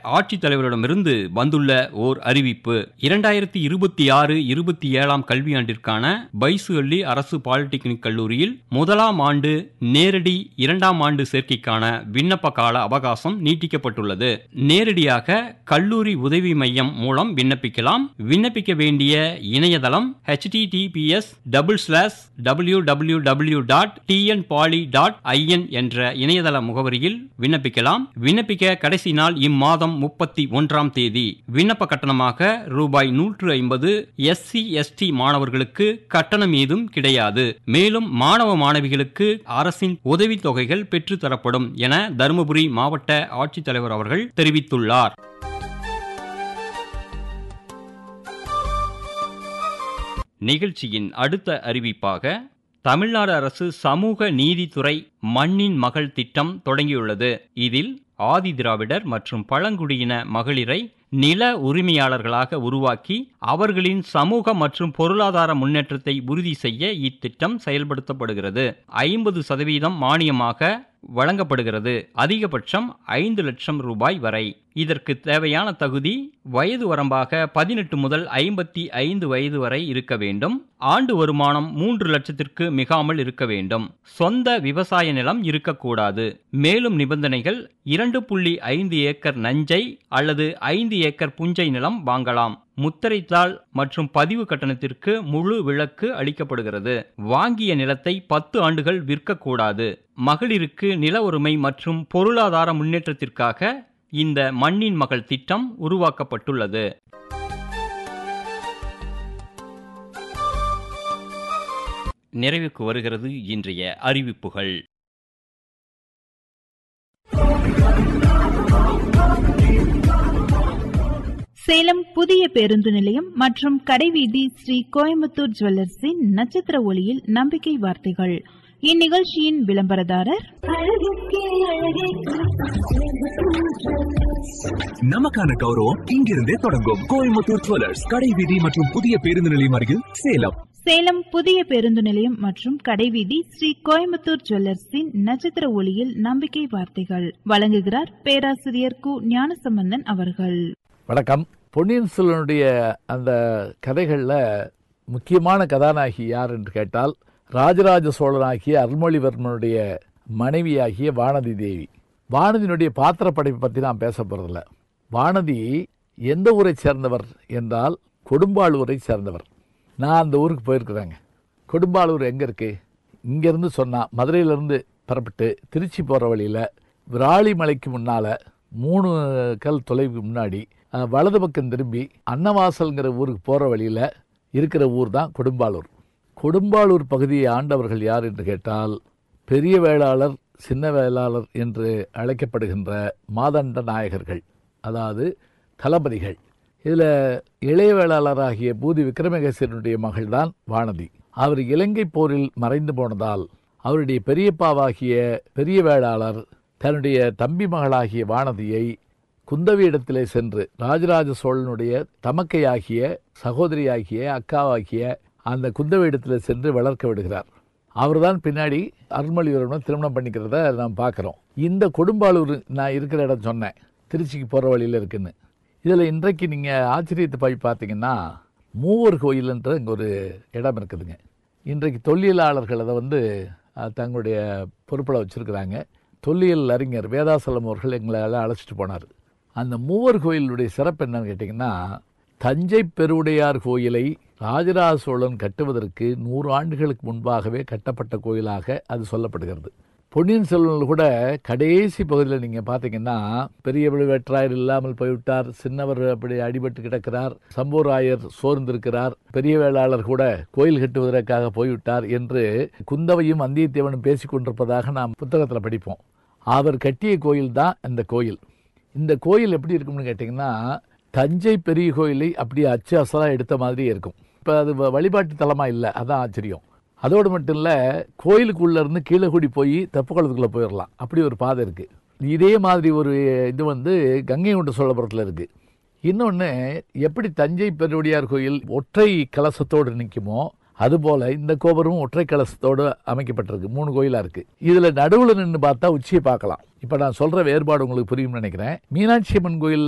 ஆட்சித்தலைவரிடமிருந்து வந்துள்ள ஓர் அறிவிப்பு இரண்டாயிரத்தி இருபத்தி ஆறு இருபத்தி ஏழாம் கல்வியாண்டிற்கான பைசுவள்ளி அரசு பாலிடெக்னிக் கல்லூரியில் முதலாம் ஆண்டு நேரடி இரண்டாம் ஆண்டு சேர்க்கைக்கான விண்ணப்ப கால அவகாசம் நீட்டிக்கப்பட்டுள்ளது நேரடியாக கல்லூரி உதவி மையம் மூலம் விண்ணப்பிக்கலாம் விண்ணப்பிக்க வேண்டிய இணையதளம் https double slash W W W dot TN poly dot IN என்ற இணையதள முகவரியில் விண்ணப்பிக்கலாம் விண்ணப்பிக்க கடைசி நாள் இம்மாதம் முப்பத்தி ஒன்றாம் தேதி விண்ணப்ப கட்டணமாக ரூபாய் நூற்று ஐம்பது எஸ்சி எஸ்டி மாணவர்களுக்கு கட்டணம் ஏதும் கிடையாது மேலும் மாணவ மாணவிகளுக்கு அரசின் உதவித் தொகைகள் பெற்றுத்தரப்படும் என தருமபுரி மாவட்ட ஆட்சித்தலைவர் அவர்கள் தெரிவித்துள்ளார் நிகழ்ச்சியின் அடுத்த அறிவிப்பாக தமிழ்நாடு அரசு சமூக நீதித்துறை மண்ணின் மகள் திட்டம் தொடங்கியுள்ளது இதில் ஆதி திராவிடர் மற்றும் பழங்குடியின மகளிரை நில உரிமையாளர்களாக உருவாக்கி அவர்களின் சமூக மற்றும் பொருளாதார முன்னேற்றத்தை உறுதி செய்ய இத்திட்டம் செயல்படுத்தப்படுகிறது ஐம்பது சதவீதம் மானியமாக வழங்கப்படுகிறது அதிகபட்சம் ஐந்து லட்சம் ரூபாய் வரை இதற்கு தேவையான தகுதி வயது வரம்பாக பதினெட்டு முதல் ஐம்பத்தி ஐந்து வயது வரை இருக்க வேண்டும் ஆண்டு வருமானம் மூன்று லட்சத்திற்கு மிகாமல் இருக்க வேண்டும் சொந்த விவசாய நிலம் இருக்கக்கூடாது மேலும் நிபந்தனைகள் இரண்டு புள்ளி ஐந்து ஏக்கர் நஞ்சை அல்லது ஐந்து ஏக்கர் புஞ்சை நிலம் வாங்கலாம் முத்திரைத்தாள் மற்றும் பதிவு கட்டணத்திற்கு முழு விலக்கு அளிக்கப்படுகிறது வாங்கிய நிலத்தை பத்து ஆண்டுகள் விற்கக்கூடாது மகளிருக்கு நில உரிமை மற்றும் பொருளாதார முன்னேற்றத்திற்காக இந்த மண்ணின் மகள் திட்டம் உருவாக்கப்பட்டுள்ளது நிறைவுக்கு வருகிறது இன்றைய அறிவிப்புகள் சேலம் புதிய பேருந்து நிலையம் மற்றும் கடைவீதி ஸ்ரீ கோயம்புத்தூர் ஜுவல்லர்ஸின் நட்சத்திர ஒளியில் நம்பிக்கை வார்த்தைகள் இந்நிகழ்ச்சியின் விளம்பரதாரர் நமக்கான கௌரவம் இங்கிருந்தே தொடங்கும் கோயம்புத்தூர் ஜுவல்லர்ஸ் கடை வீதி மற்றும் புதிய பேருந்து நிலையம் அருகில் சேலம் சேலம் புதிய பேருந்து நிலையம் மற்றும் கடைவீதி ஸ்ரீ கோயம்புத்தூர் ஜுவல்லர்ஸின் நட்சத்திர ஒளியில் நம்பிக்கை வார்த்தைகள் வழங்குகிறார் பேராசிரியர் கு ஞானசம்பந்தன் அவர்கள் வணக்கம் பொன்னியின் செல்வனுடைய அந்த கதைகளில் முக்கியமான கதாநாயகி யார் என்று கேட்டால் ராஜராஜ சோழனாகிய அருள்மொழிவர்மனுடைய மனைவியாகிய வானதி தேவி வானதியினுடைய பாத்திர படைப்பை பற்றி நான் பேச போகிறதில்ல வானதி எந்த ஊரை சேர்ந்தவர் என்றால் கொடும்பாளூரை சேர்ந்தவர் நான் அந்த ஊருக்கு போயிருக்கிறேங்க கொடும்பாளூர் எங்கே இருக்குது இங்கேருந்து சொன்னால் மதுரையிலேருந்து புறப்பட்டு திருச்சி போகிற வழியில் விராலிமலைக்கு முன்னால் மூணு கல் தொலைவுக்கு முன்னாடி அஹ், வலது பக்கம் திரும்பி அன்னவாசல்ங்கிற ஊருக்கு போகிற வழியில் இருக்கிற ஊர் தான் கொடும்பாளூர் கொடும்பாளூர் பகுதியை ஆண்டவர்கள் யார் என்று கேட்டால் பெரிய வேளாளர் சின்ன வேளாளர் என்று அழைக்கப்படுகின்ற மாதண்ட நாயகர்கள் அதாவது தளபதிகள் இதில் இளைய வேளாளராகிய பூதி விக்ரமகேசனுடைய மகள்தான் வானதி அவர் இலங்கை போரில் மறைந்து போனதால் அவருடைய பெரியப்பாவாகிய பெரிய வேளாளர் தன்னுடைய தம்பி மகளாகிய வானதியை குந்தவியிடத்திலே சென்று ராஜராஜ சோழனுடைய தமக்கையாகிய சகோதரியாகிய அக்காவாகிய அந்த குந்தவியிடத்தில் சென்று வளர்க்க விடுகிறார் அவர்தான் பின்னாடி அருள்மொழிவர்மன் திருமணம் பண்ணிக்கிறத நாம் பார்க்குறோம் இந்த கொடும்பாளூர் நான் இருக்கிற இடம் சொன்னேன் திருச்சிக்கு போகிற வழியில் இருக்குன்னு இதில் இன்றைக்கு நீங்கள் ஆச்சரியத்தை போய் பார்த்தீங்கன்னா மூவர் கோயில்ன்ற இங்கே ஒரு இடம் இருக்குதுங்க இன்றைக்கு தொல்லியலாளர்கள் அதை வந்து அஹ், தங்களுடைய பொறுப்பில் வச்சுருக்கிறாங்க தொல்லியல் அறிஞர் வேதாசலம் அவர்கள் எங்களை எல்லாம் அழைச்சிட்டு போனார் அந்த மூவர் கோயிலுடைய சிறப்பு என்னன்னு கேட்டிங்கன்னா தஞ்சை பெருவுடையார் கோயிலை ராஜராஜ சோழன் கட்டுவதற்கு நூறு ஆண்டுகளுக்கு முன்பாகவே கட்டப்பட்ட கோயிலாக அது சொல்லப்படுகிறது பொன்னியின் செல்வனில் கூட கடைசி பகுதியில் நீங்கள் பார்த்தீங்கன்னா பெரிய விழுவேற்றாயர் இல்லாமல் போய்விட்டார் சின்னவர் அப்படி அடிபட்டு கிடக்கிறார் சம்போராயர் சோர்ந்திருக்கிறார் பெரிய வேளாளர் கூட கோயில் கட்டுவதற்காக போய்விட்டார் என்று குந்தவையும் வந்தியத்தேவனும் பேசிக் கொண்டிருப்பதாக நாம் புத்தகத்தில் படிப்போம் அவர் கட்டிய கோயில் தான் இந்த கோயில் இந்த கோயில் எப்படி இருக்கும்னு கேட்டிங்கன்னா தஞ்சை பெரிய கோயிலை அப்படியே அச்சு அசலாக எடுத்த மாதிரியே இருக்கும் இப்போ அது வ- வழிபாட்டு தலமாக இல்லை அதான் ஆச்சரியம் அதோடு மட்டும் இல்லை கோயிலுக்குள்ளே இருந்து கீழே கூடி போய் தெப்பக்குளத்துக்குள்ளே போயிடலாம் அப்படி ஒரு பாதை இருக்குது இதே மாதிரி ஒரு இது வந்து கங்கை கொண்ட சோழபுரத்தில் இருக்குது இன்னொன்று எப்படி தஞ்சை பெருவுடையார் கோயில் ஒற்றை கலசத்தோடு நிற்குமோ அதுபோல இந்த கோபுரமும் ஒற்றை கலசத்தோடு அமைக்கப்பட்டிருக்கு மூணு கோயிலா இருக்கு இதுல நடுவுல நின்று பார்த்தா உச்சியை பார்க்கலாம் இப்ப நான் சொல்ற வேறுபாடு உங்களுக்கு புரியும்னு நினைக்கிறேன் மீனாட்சி அம்மன் கோயில்